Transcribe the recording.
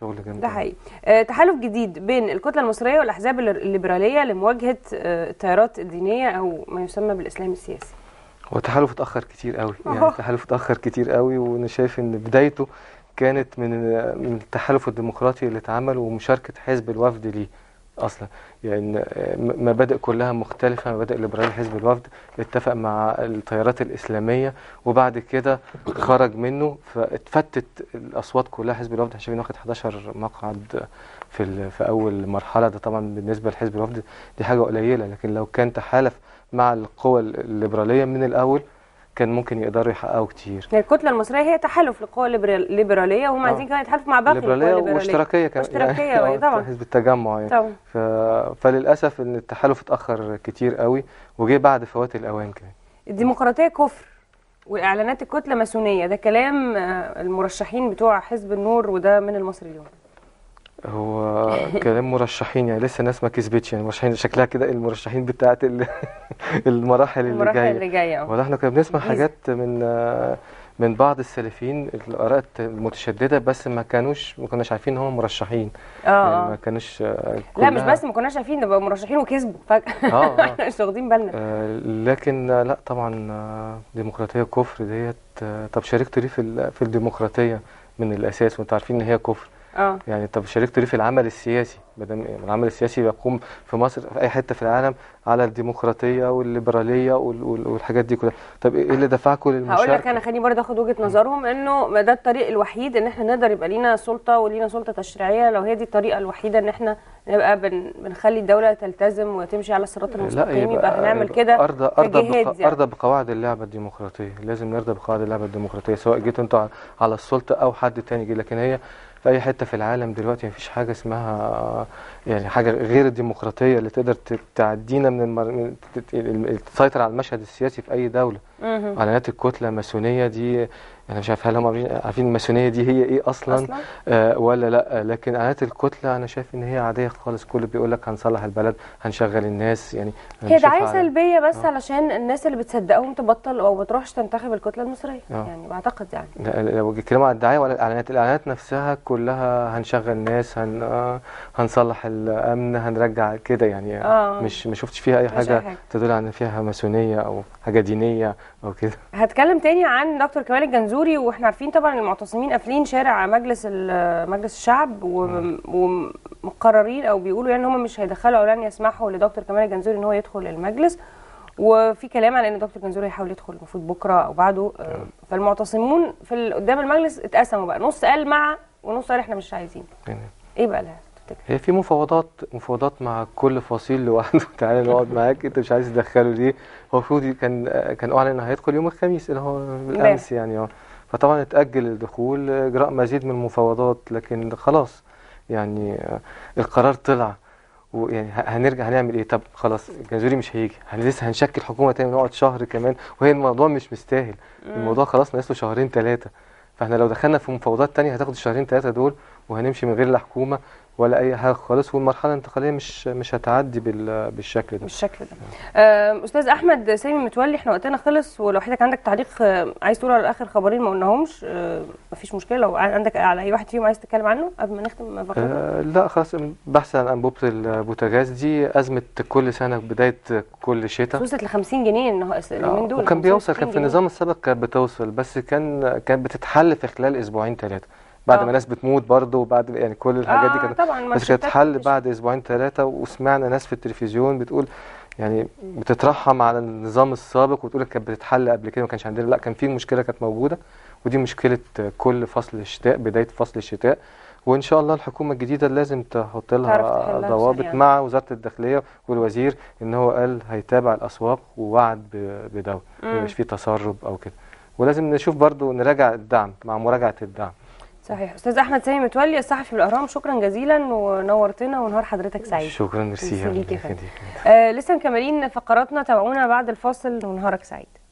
شغل جامد ده أوي. حقيقي آه، تحالف جديد بين الكتله المصريه والاحزاب الليبراليه لمواجهه آه، التيارات الدينيه او ما يسمى بالاسلام السياسي هو تحالف اتأخر كتير قوي أهو. يعني التحالف اتأخر كتير قوي وانا شايف ان بدايته كانت من من التحالف الديمقراطي اللي اتعمل ومشاركة حزب الوفد ليه اصلا يعني آه، م- مبادئ كلها مختلفة مبادئ ليبرالية حزب الوفد اتفق مع التيارات الإسلامية وبعد كده خرج منه فاتفتت الأصوات كلها حزب الوفد احنا شايفين واخد 11 مقعد في ال- في أول مرحلة ده طبعا بالنسبة لحزب الوفد دي حاجة قليلة لكن لو كان تحالف مع القوى الليبرالية من الأول كان ممكن يقدروا يحققوا كتير يعني الكتله المصريه هي تحالف للقوى الليبرال- الليبراليه وهم آه. عايزين كمان يتحالفوا مع باقي القوى الليبرالية الليبراليه واشتراكية كمان واشتراكية، يعني أي طبعا. حزب التجمع يعني طبعا ف... فللأسف إن التحالف اتأخر كتير قوي وجه بعد فوات الأوان كمان الديمقراطيه كفر واعلانات الكتله ماسونيه ده كلام آه، المرشحين بتوع حزب النور وده من المصري اليوم هو كلام مرشحين يعني لسه الناس ما كسبتش يعني مرشحين شكلها كده المرشحين بتاعت ال- المراحل اللي المراحل جايه اللي جايه اه ولا احنا كنا بنسمع جيزة. حاجات من آه، من بعض السلفيين الآراء المتشددة بس ما كانوش ما كناش عارفين ان هم مرشحين يعني اه ما آه. كانوش آه، لا مش كلها- بس ما كناش عارفين ده بقوا مرشحين وكسبوا فجاه اه اه احنا مش واخدين بالنا آه، لكن آه، لا طبعا آه، ديمقراطية كفر ديت آه، طب شاركتوا ليه في ال- في الديمقراطية من الأساس وانتوا عارفين إن هي كفر اه يعني طب شاركتوا ليه في العمل السياسي بدل العمل السياسي يقوم في مصر في أي حتة في العالم على الديمقراطية والليبرالية وال- وال- والحاجات دي كلها طب إيه اللي دفعكم هقول لك للمشاركة؟ انا خليني برضه اخد وجهه نظرهم انه ما ده الطريق الوحيد ان احنا نقدر يبقى لينا سلطه ولينا سلطه تشريعيه لو هي دي الطريقه الوحيده ان احنا نبقى بن بنخلي الدوله تلتزم وتمشي على الصراط المستقيم يبقى هنعمل كده أرضى أرضى كجهاد بق... يعني. أرضى بقواعد اللعبة الديمقراطية لازم نرضى بقواعد اللعبة الديمقراطية سواء جيتوا انتوا على- على السلطة أو حد تاني جه لكن هي في أي حتة في العالم دلوقتي مفيش حاجة اسمها يعني حاجة غير الديمقراطية اللي تقدر ت- تعدينا من, المر... من تت- ال- تسيطر على المشهد السياسي في أي دولة مهم. اعلانات الكتلة ماسونية دي أنا مش عارف هل هم عارفين- عارفين الماسونية دي هي إيه أصلا, اصلا آه ولا لا لكن اعلانات الكتلة أنا شايف إن هي عادية خالص كله بيقول لك هنصلح البلد هنشغل الناس يعني أنا هي بشوفها دعايه على- سلبيه بس آه. علشان الناس اللي بتصدقهم تبطل او ما تروحش تنتخب الكتله المصريه آه. يعني بعتقد يعني لا، لو بيتكلموا عن الدعايه ولا الاعلانات الاعلانات نفسها كلها هنشغل ناس هن آه، هنصلح الامن هنرجع كده يعني آه. مش ما شفتش فيها اي مش أي حاجه حاجة. تدل على ان فيها ماسونيه او حاجه دينيه او كده هتكلم تاني عن دكتور كمال الجنزوري واحنا عارفين طبعا المعتصمين قافلين شارع مجلس ال- مجلس الشعب و- ومقررين او بيقولوا يعني ان هم مش هيدخلوا او لن يسمحوا لدكتور كمال الجنزوري ان هو يدخل المجلس وفي كلام على ان دكتور جنزوري هيحاول يدخل المفروض بكره او بعده آه، فالمعتصمون في ال- قدام المجلس اتقسموا بقى نص قال مع ونص قال احنا مش عايزين يعني ايه بقى اللي تفتكر هي في مفاوضات مفاوضات مع كل فصيل لوحده تعالى نقعد معاك انت مش عايز تدخله ليه هو المفروض كان آه، كان اعلن انه هيدخل يوم الخميس اللي هو بالامس يعني اه فطبعا اتاجل الدخول اجراء مزيد من المفاوضات لكن خلاص يعني آه، القرار طلع ويعني ه- هنرجع هنعمل ايه طب خلاص الجنزوري مش هيجي هن لسه هنشكل حكومه تاني نقعد شهر كمان وهي الموضوع مش مستاهل الموضوع خلاص ناقص له شهرين ثلاثه فاحنا لو دخلنا في مفاوضات تانية هتاخد الشهرين ثلاثه دول وهنمشي من غير لا حكومه ولا اي حاجه خالص والمرحله الانتقاليه مش مش هتعدي بال- بالشكل ده بالشكل ده آه، استاذ احمد سامي متولي احنا وقتنا خلص ولو حضرتك عندك تعليق آه، عايز تقول على اخر خبرين ما قلناهمش آه، مفيش مشكله لو عندك على اي واحد فيهم عايز تتكلم عنه قبل ما نختم فقرتنا آه لا خلاص بحث عن انبوبه البوتاجاز دي ازمه كل سنه بدايه كل شتاء وصلت ل 50 جنيه النهار- اليومين دول وكان 50 بيوصل 60 كان في جنيه. النظام السابق كانت بتوصل بس كان كانت بتتحل في خلال اسبوعين ثلاثه بعد آه. ما ناس بتموت برضه وبعد يعني كل الحاجات دي آه، كانت طبعا بس كانت مانشيتات حل بتش- بعد اسبوعين ثلاثه وسمعنا ناس في التلفزيون بتقول يعني بتترحم على النظام السابق وتقول لك كانت بتتحل قبل كده ما كانش عندنا لا كان في مشكله كانت موجوده ودي مشكله كل فصل الشتاء بدايه فصل الشتاء وان شاء الله الحكومه الجديده لازم تحط تعرف لها تحلها ضوابط سريعاً. مع وزاره الداخليه والوزير ان هو قال هيتابع الاسواق ووعد ب- بده مم. مش في تسرب او كده ولازم نشوف برضو نراجع الدعم مع مراجعه الدعم صحيح استاذ احمد سامي متولي الصحفي بالاهرام شكرا جزيلا ونورتنا ونهار حضرتك سعيد شكرا ميرسي ميرسي ليك يا ربنا فندم. يخليك. آه لسه مكملين فقراتنا تابعونا بعد الفاصل ونهارك سعيد